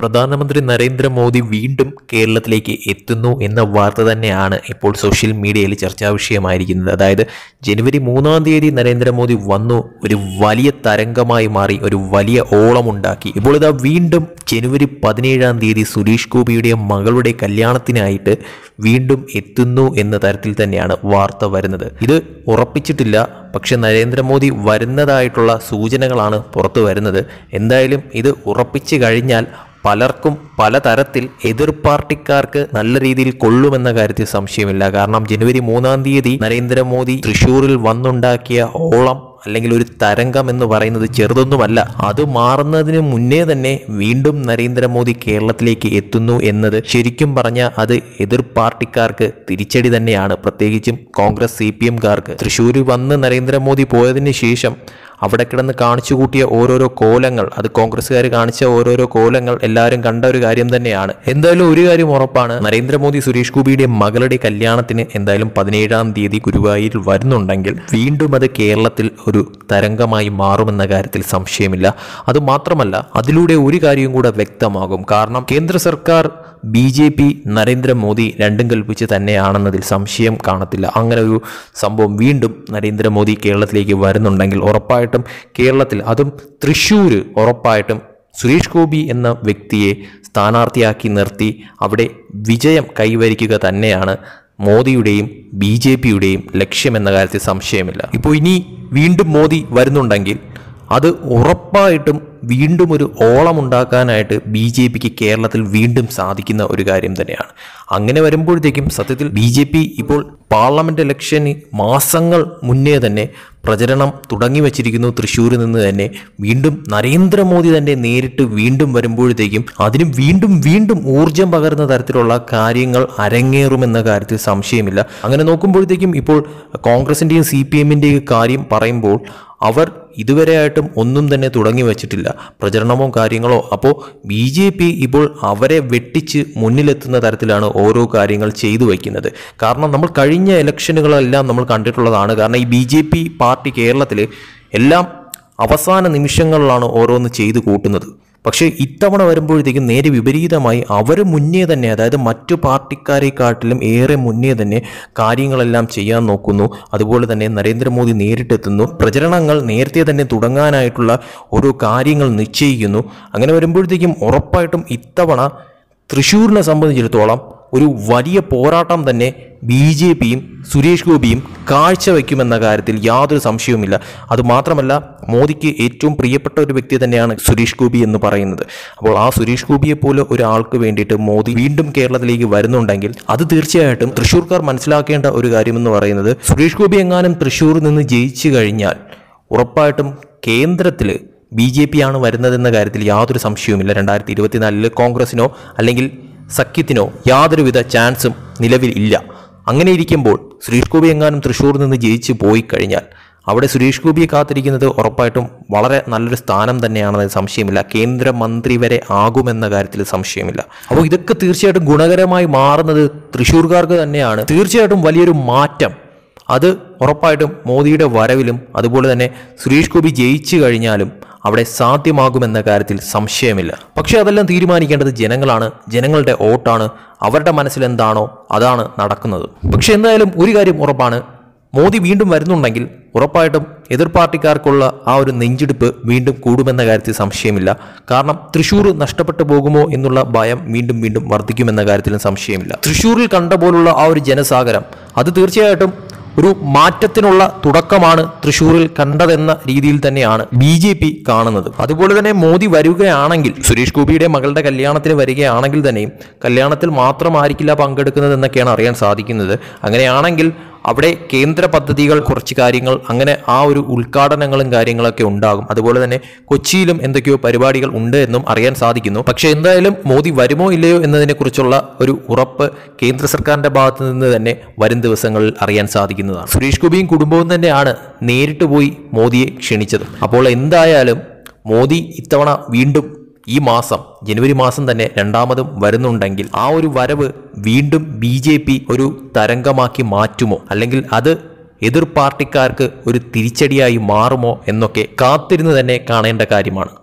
പ്രധാനമന്ത്രി നരേന്ദ്രമോദി വീണ്ടും കേരളത്തിലേക്ക് എത്തുന്നു എന്ന വാർത്ത തന്നെയാണ് ഇപ്പോൾ സോഷ്യൽ മീഡിയയിൽ ചർച്ചാ വിഷയമായിരിക്കുന്നത് അതായത് ജനുവരി മൂന്നാം തീയതി നരേന്ദ്രമോദി വന്നു ഒരു വലിയ തരംഗമായി മാറി ഒരു വലിയ ഓളമുണ്ടാക്കി ഇപ്പോൾ ഇതാ വീണ്ടും ജനുവരി പതിനേഴാം തീയതി സുരേഷ് ഗോപിയുടെ മകളുടെ കല്യാണത്തിനായിട്ട് വീണ്ടും എത്തുന്നു എന്ന തരത്തിൽ തന്നെയാണ് വാർത്ത വരുന്നത് ഇത് ഉറപ്പിച്ചിട്ടില്ല പക്ഷെ നരേന്ദ്രമോദി വരുന്നതായിട്ടുള്ള സൂചനകളാണ് പുറത്തു വരുന്നത് എന്തായാലും ഇത് ഉറപ്പിച്ചു കഴിഞ്ഞാൽ പലർക്കും പലതരത്തിൽ എതിർ പാർട്ടിക്കാർക്ക് നല്ല രീതിയിൽ കൊള്ളുമെന്ന കാര്യത്തിൽ സംശയമില്ല കാരണം ജനുവരി മൂന്നാം തീയതി നരേന്ദ്രമോദി തൃശൂരിൽ വന്നുണ്ടാക്കിയ ഓളം അല്ലെങ്കിൽ ഒരു തരംഗം എന്ന് പറയുന്നത് ചെറുതൊന്നുമല്ല അത് മാറുന്നതിന് മുന്നേ തന്നെ വീണ്ടും നരേന്ദ്രമോദി കേരളത്തിലേക്ക് എത്തുന്നു എന്നത് ശരിക്കും പറഞ്ഞാൽ അത് എതിർ പാർട്ടിക്കാർക്ക് തിരിച്ചടി തന്നെയാണ് പ്രത്യേകിച്ചും കോൺഗ്രസ് സി പി എംകാർക്ക് തൃശ്ശൂർ വന്ന് നരേന്ദ്രമോദി പോയതിന് ശേഷം അവിടെ കിടന്ന് കാണിച്ചു കൂട്ടിയ ഓരോരോ കോലങ്ങൾ അത് കോൺഗ്രസ്സുകാർ കാണിച്ച ഓരോരോ കോലങ്ങൾ എല്ലാവരും കണ്ട ഒരു കാര്യം തന്നെയാണ് എന്തായാലും ഒരു കാര്യം ഉറപ്പാണ് നരേന്ദ്രമോദി സുരേഷ് ഗോപിയുടെ മകളുടെ കല്യാണത്തിന് എന്തായാലും പതിനേഴാം തീയതി ഗുരുവായൂരിൽ വരുന്നുണ്ടെങ്കിൽ വീണ്ടും അത് കേരളത്തിൽ ഒരു തരംഗമായി മാറുമെന്ന കാര്യത്തിൽ സംശയമില്ല അതുമാത്രമല്ല അതിലൂടെ ഒരു കാര്യവും കൂടെ വ്യക്തമാകും കാരണം കേന്ദ്ര സർക്കാർ ബി ജെ പി നരേന്ദ്രമോദി രണ്ടും കൽപ്പിച്ച് തന്നെയാണെന്നതിൽ സംശയം കാണത്തില്ല അങ്ങനെ ഒരു സംഭവം വീണ്ടും നരേന്ദ്രമോദി കേരളത്തിലേക്ക് വരുന്നുണ്ടെങ്കിൽ ഉറപ്പായിട്ടും കേരളത്തിൽ അതും തൃശ്ശൂർ ഉറപ്പായിട്ടും സുരേഷ് ഗോപി എന്ന വ്യക്തിയെ സ്ഥാനാർത്ഥിയാക്കി നിർത്തി അവിടെ വിജയം കൈവരിക്കുക തന്നെയാണ് മോദിയുടെയും ബി ജെ പിയുടെയും ലക്ഷ്യമെന്ന കാര്യത്തിൽ സംശയമില്ല ഇപ്പോൾ ഇനി വീണ്ടും മോദി വരുന്നുണ്ടെങ്കിൽ അത് ഉറപ്പായിട്ടും വീണ്ടും ഒരു ഓളമുണ്ടാക്കാനായിട്ട് ബി ജെ പിക്ക് കേരളത്തിൽ വീണ്ടും സാധിക്കുന്ന ഒരു കാര്യം തന്നെയാണ് അങ്ങനെ വരുമ്പോഴത്തേക്കും സത്യത്തിൽ ബി ജെ പി ഇപ്പോൾ പാർലമെന്റ് ഇലക്ഷന് മാസങ്ങൾ മുന്നേ തന്നെ പ്രചരണം തുടങ്ങി വച്ചിരിക്കുന്നു തൃശ്ശൂരിൽ നിന്ന് തന്നെ വീണ്ടും നരേന്ദ്രമോദി തന്നെ നേരിട്ട് വീണ്ടും വരുമ്പോഴത്തേക്കും അതിനും വീണ്ടും വീണ്ടും ഊർജം പകരുന്ന തരത്തിലുള്ള കാര്യങ്ങൾ അരങ്ങേറുമെന്ന കാര്യത്തിൽ സംശയമില്ല അങ്ങനെ നോക്കുമ്പോഴത്തേക്കും ഇപ്പോൾ കോൺഗ്രസിൻ്റെയും സി പി എമ്മിൻ്റെയും കാര്യം പറയുമ്പോൾ അവർ ഇതുവരെയായിട്ടും ഒന്നും തന്നെ തുടങ്ങി വച്ചിട്ടില്ല പ്രചരണമോ കാര്യങ്ങളോ അപ്പോൾ ബി ജെ പി ഇപ്പോൾ അവരെ വെട്ടിച്ച് മുന്നിലെത്തുന്ന തരത്തിലാണ് ഓരോ കാര്യങ്ങൾ ചെയ്തു വയ്ക്കുന്നത് കാരണം നമ്മൾ കഴിഞ്ഞ ഇലക്ഷനുകളെല്ലാം നമ്മൾ കണ്ടിട്ടുള്ളതാണ് കാരണം ഈ ബി ജെ പി പാർട്ടി കേരളത്തിൽ എല്ലാം അവസാന നിമിഷങ്ങളിലാണ് ഓരോന്ന് ചെയ്തു കൂട്ടുന്നത് പക്ഷേ ഇത്തവണ വരുമ്പോഴത്തേക്കും നേരെ വിപരീതമായി അവർ മുന്നേ തന്നെ അതായത് മറ്റു പാർട്ടിക്കാരെക്കാട്ടിലും ഏറെ മുന്നേ തന്നെ കാര്യങ്ങളെല്ലാം ചെയ്യാൻ നോക്കുന്നു അതുപോലെ തന്നെ നരേന്ദ്രമോദി നേരിട്ടെത്തുന്നു പ്രചരണങ്ങൾ നേരത്തെ തന്നെ തുടങ്ങാനായിട്ടുള്ള ഓരോ കാര്യങ്ങൾ നിശ്ചയിക്കുന്നു അങ്ങനെ വരുമ്പോഴത്തേക്കും ഉറപ്പായിട്ടും ഇത്തവണ തൃശ്ശൂരിനെ സംബന്ധിച്ചിടത്തോളം ഒരു വലിയ പോരാട്ടം തന്നെ ബി ജെ പിയും സുരേഷ് ഗോപിയും കാഴ്ചവെക്കുമെന്ന കാര്യത്തിൽ യാതൊരു സംശയവുമില്ല അതുമാത്രമല്ല മോദിക്ക് ഏറ്റവും പ്രിയപ്പെട്ട ഒരു വ്യക്തി തന്നെയാണ് സുരേഷ് ഗോപി എന്ന് പറയുന്നത് അപ്പോൾ ആ സുരേഷ് ഗോപിയെ പോലെ ഒരാൾക്ക് വേണ്ടിയിട്ട് മോദി വീണ്ടും കേരളത്തിലേക്ക് വരുന്നുണ്ടെങ്കിൽ അത് തീർച്ചയായിട്ടും തൃശ്ശൂർക്കാർ മനസ്സിലാക്കേണ്ട ഒരു കാര്യമെന്ന് പറയുന്നത് സുരേഷ് ഗോപി എങ്ങാനും തൃശ്ശൂരിൽ നിന്ന് ജയിച്ചു കഴിഞ്ഞാൽ ഉറപ്പായിട്ടും കേന്ദ്രത്തിൽ ബി ജെ പി ആണ് വരുന്നതെന്ന കാര്യത്തിൽ യാതൊരു സംശയവുമില്ല രണ്ടായിരത്തി ഇരുപത്തിനാലില് കോൺഗ്രസിനോ അല്ലെങ്കിൽ സഖ്യത്തിനോ യാതൊരുവിധ ചാൻസും നിലവിൽ ഇല്ല അങ്ങനെ ഇരിക്കുമ്പോൾ സുരേഷ് ഗോപി എങ്ങാനും തൃശ്ശൂരിൽ നിന്ന് ജയിച്ച് പോയി കഴിഞ്ഞാൽ അവിടെ സുരേഷ് ഗോപിയെ കാത്തിരിക്കുന്നത് ഉറപ്പായിട്ടും വളരെ നല്ലൊരു സ്ഥാനം തന്നെയാണെന്ന് സംശയമില്ല കേന്ദ്രമന്ത്രി വരെ ആകുമെന്ന കാര്യത്തിൽ സംശയമില്ല അപ്പോൾ ഇതൊക്കെ തീർച്ചയായിട്ടും ഗുണകരമായി മാറുന്നത് തൃശ്ശൂർക്കാർക്ക് തന്നെയാണ് തീർച്ചയായിട്ടും വലിയൊരു മാറ്റം അത് ഉറപ്പായിട്ടും മോദിയുടെ വരവിലും അതുപോലെ തന്നെ സുരേഷ് ഗോപി ജയിച്ചു കഴിഞ്ഞാലും അവിടെ സാധ്യമാകുമെന്ന കാര്യത്തിൽ സംശയമില്ല പക്ഷേ അതെല്ലാം തീരുമാനിക്കേണ്ടത് ജനങ്ങളാണ് ജനങ്ങളുടെ വോട്ടാണ് അവരുടെ മനസ്സിൽ എന്താണോ അതാണ് നടക്കുന്നത് പക്ഷെ എന്തായാലും ഒരു കാര്യം ഉറപ്പാണ് മോദി വീണ്ടും വരുന്നുണ്ടെങ്കിൽ ഉറപ്പായിട്ടും എതിർ പാർട്ടിക്കാർക്കുള്ള ആ ഒരു നെഞ്ചെടുപ്പ് വീണ്ടും കൂടുമെന്ന കാര്യത്തിൽ സംശയമില്ല കാരണം തൃശ്ശൂർ നഷ്ടപ്പെട്ടു പോകുമോ എന്നുള്ള ഭയം വീണ്ടും വീണ്ടും വർദ്ധിക്കുമെന്ന കാര്യത്തിലും സംശയമില്ല തൃശ്ശൂരിൽ കണ്ട പോലുള്ള ആ ഒരു ജനസാഗരം അത് തീർച്ചയായിട്ടും ഒരു മാറ്റത്തിനുള്ള തുടക്കമാണ് തൃശ്ശൂരിൽ കണ്ടതെന്ന രീതിയിൽ തന്നെയാണ് ബി ജെ പി കാണുന്നത് അതുപോലെ തന്നെ മോദി വരികയാണെങ്കിൽ സുരേഷ് ഗോപിയുടെ മകളുടെ കല്യാണത്തിന് വരികയാണെങ്കിൽ തന്നെയും കല്യാണത്തിൽ മാത്രമായിരിക്കില്ല പങ്കെടുക്കുന്നത് എന്നൊക്കെയാണ് അറിയാൻ സാധിക്കുന്നത് അങ്ങനെയാണെങ്കിൽ അവിടെ കേന്ദ്ര പദ്ധതികൾ കുറച്ച് കാര്യങ്ങൾ അങ്ങനെ ആ ഒരു ഉദ്ഘാടനങ്ങളും കാര്യങ്ങളൊക്കെ ഉണ്ടാകും അതുപോലെ തന്നെ കൊച്ചിയിലും എന്തൊക്കെയോ പരിപാടികൾ ഉണ്ട് എന്നും അറിയാൻ സാധിക്കുന്നു പക്ഷേ എന്തായാലും മോദി വരുമോ ഇല്ലയോ എന്നതിനെക്കുറിച്ചുള്ള ഒരു ഉറപ്പ് കേന്ദ്ര സർക്കാരിന്റെ ഭാഗത്ത് നിന്ന് തന്നെ വരും ദിവസങ്ങളിൽ അറിയാൻ സാധിക്കുന്നതാണ് സുരേഷ് ഗോപിയും കുടുംബവും തന്നെയാണ് നേരിട്ട് പോയി മോദിയെ ക്ഷണിച്ചത് അപ്പോൾ എന്തായാലും മോദി ഇത്തവണ വീണ്ടും ഈ മാസം ജനുവരി മാസം തന്നെ രണ്ടാമതും വരുന്നുണ്ടെങ്കിൽ ആ ഒരു വരവ് വീണ്ടും ബി ജെ പി ഒരു തരംഗമാക്കി മാറ്റുമോ അല്ലെങ്കിൽ അത് എതിർ പാർട്ടിക്കാർക്ക് ഒരു തിരിച്ചടിയായി മാറുമോ എന്നൊക്കെ കാത്തിരുന്ന് തന്നെ കാണേണ്ട കാര്യമാണ്